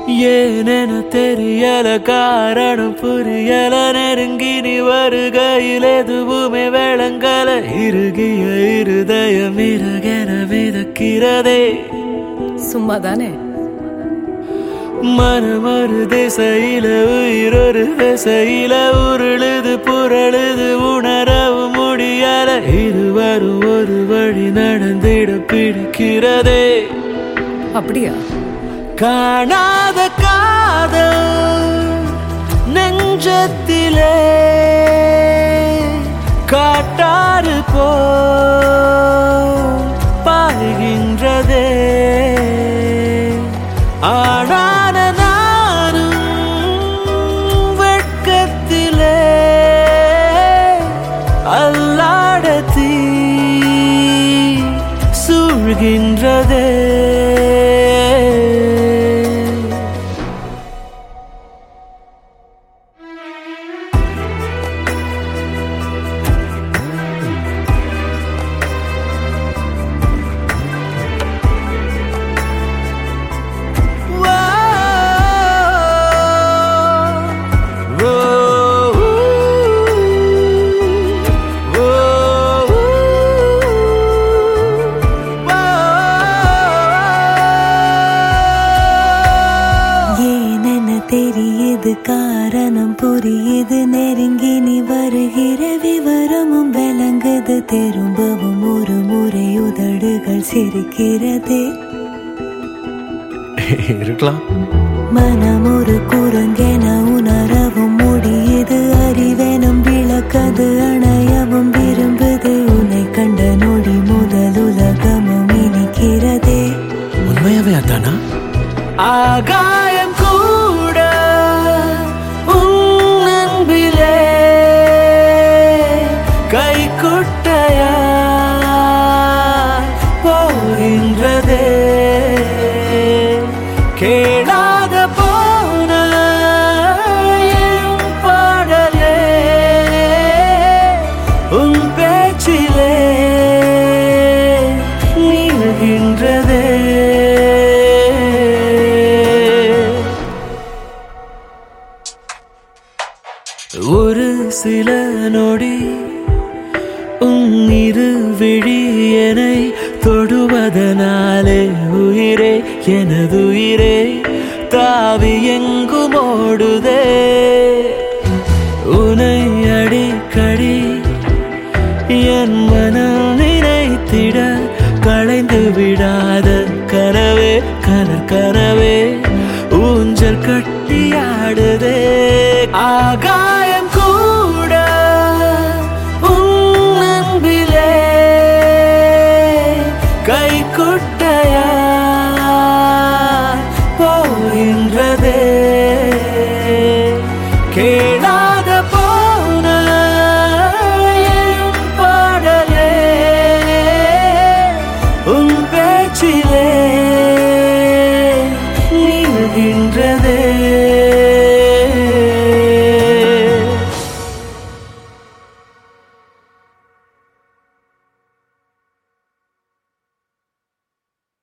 ஏனென தெரியல காரணம் புரியல நெருங்கி நீ வருகையில் எதுவுமே விளங்கல இறுகிய இருதயம் இறகென மிதக்கிறதே சும்மா தானே மனமறு திசையில உயிரொரு திசையில உருளுது புரளுது உணரவும் முடியல இருவரும் ஒரு வழி நடந்திட பிடிக்கிறதே அப்படியா காணாத காதல் நெஞ்சத்திலே காட்டாறு போ பாய்கின்றதே ஆனான நானும் வெட்கத்திலே அல்லாட தீ சூழ்கின்றதே ஏனென தெரியுது காரணம் புரியுது நெருங்கி நீ வருகிற விவரமும் விளங்குது திரும்பவும் ஒரு முறை உதடுகள் சிரிக்கிறது இருக்கலாம் மனம் ஒரு குரங்கென உணரவும் முடியுது அறிவெனும் விளக்கது அணையவும் விரும்புது உன்னை கண்ட நொடி முதல் உலகமும் இனிக்கிறதே உண்மையாவே அதானா ஆகாயம் கூட உன் அன்பிலே கை குட்டையா போகின்றதே கேளாத போன என் பாடலே உன் பேச்சிலே நீள்கின்றதே ஒரு சில நொடி உன் இரு விழியனை தொடுவதனாலே உயிரே எனதுயிரே தாவி எங்கும் ஓடுதே உனை அடிக்கடி என் மனம் நினைத்திட களைந்து விடாத கனவே கலர் கனவே ஊஞ்சல் கட்டியாடுதே ஆகாயம் கூட உன் அன்பிலே கை குட்டையா